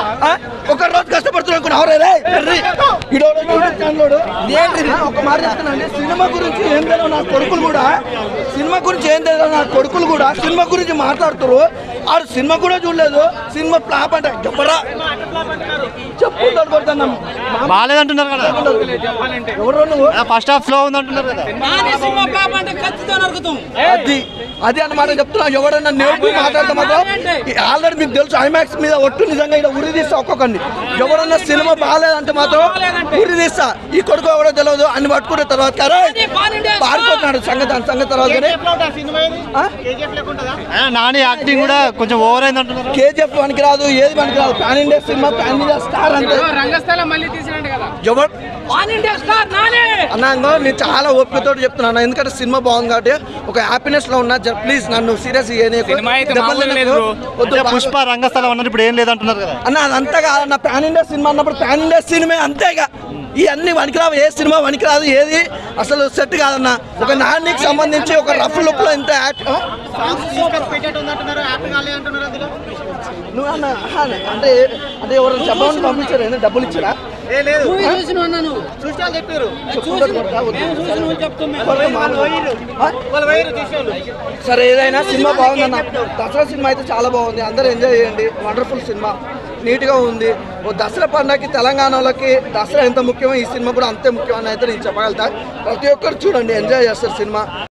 ఆ? ఒక రోజు కష్టపడుతున్నా ఎవరే ఇడోడు యూట్యూబ్ ఛానల్ ఒక మాట చెప్తున్నానండి సినిమా గురించి ఏం తెలియదు నా కొడుకులు కూడా సినిమా గురించి ఏం తెలియదు నా కొడుకులు కూడా సినిమా గురించి మాట్లాడుతారు ఆడు సినిమా కూడా చూడలేదు సినిమా ఫ్లాప్ అంటే చెప్పరా చెప్పుకుంటాడు కొడుతున్నాం బాగాలేదంటున్నారు కదా ఎవరో నువ్వు ఫస్ట్ హాఫ్ స్లో ఉంది అంటున్నారు కదా నాని సినిమా ఫ్లాప్ అంటే కత్తితో నరుకుతాం అది అది అన్నమాట చెప్తున్నా ఎవడన్నా నేర్పు మాట్లాడతాం మాత్రం ఆల్రెడీ మీకు తెలుసు ఐమాక్స్ మీద ఒట్టు నిజంగా ఇక్కడ ఉరి తీస్తా ఒక్కొక్కరిని ఎవడన్నా సినిమా బాగాలేదంటే మాత్రం ఉరి తీస్తా ఈ కొడుకు ఎవడో తెలియదు అన్ని పట్టుకున్న తర్వాత కదా పారిపోతున్నాడు సంగతి దాని సంగతి తర్వాత కానీ ఆ? ఆ, నాని యాక్టింగ్ కూడా కొంచెం ఓవర్ అయింది అంటున్నారు కేజీఎఫ్ పనికి రాదు ఏది పనికి రాదు pan India cinema pan India star అంతే రంగస్థలం మళ్ళీ తీసినట్టు కదా ఎవరు పాన్ ఇండియా స్టార్ నాని అన్నా ఇంకో నేను చాలా ఓపికతో చెప్తున్నాను ఎందుకంటే సినిమా బాగుంది కాబట్టి ఒక హ్యాపీనెస్ లో ఉన్నా ప్లీజ్ నన్ను సీరియస్ సినిమా అయితే మామూలు లేదు bro. అంటే పుష్ప రంగస్థలం అన్నారు ఇప్పుడు ఏం లేదంటున్నారు కదా అన్న అదంతా కాదు నా పాన్ ఇండియా సినిమా అన్నప్పుడు పాన్ ఇండియా సినిమా అంతేగా ఈ అన్ని వనికిరావు ఏ సినిమా వనికిరాదు ఏది అసలు సెట్ కాదన్న ఒక నానికి సంబంధించి ఒక రఫ్ లుక్ లో ఇంత యాక్ట్ ఆ? నువ్వు అన్న ఆహా, అంటే అంటే ఎవరైనా చెప్పమని పంపించారు ఏంది? డబ్బులు ఇచ్చారా మూవీ చూసిన అన్నా నువ్వు చెప్పుకుంటారు కొడతా, వద్దు. నేను చూసిన నువ్వు చెప్తున్నా కొడతా, మామూలు. ఆ? సరే ఏదైనా సినిమా బాగుందన్న దసరా సినిమా అయితే చాలా బాగుంది అందరూ ఎంజాయ్ చేయండి వండర్ఫుల్ సినిమా నీట్గా ఉంది ఓ దసరా పండగకి తెలంగాణలోకి దసరా ఎంత ముఖ్యమో ఈ సినిమా కూడా అంతే ముఖ్యమని అయితే నేను చెప్పగలుగుతా ప్రతి ఒక్కరు చూడండి ఎంజాయ్ చేస్తారు సినిమా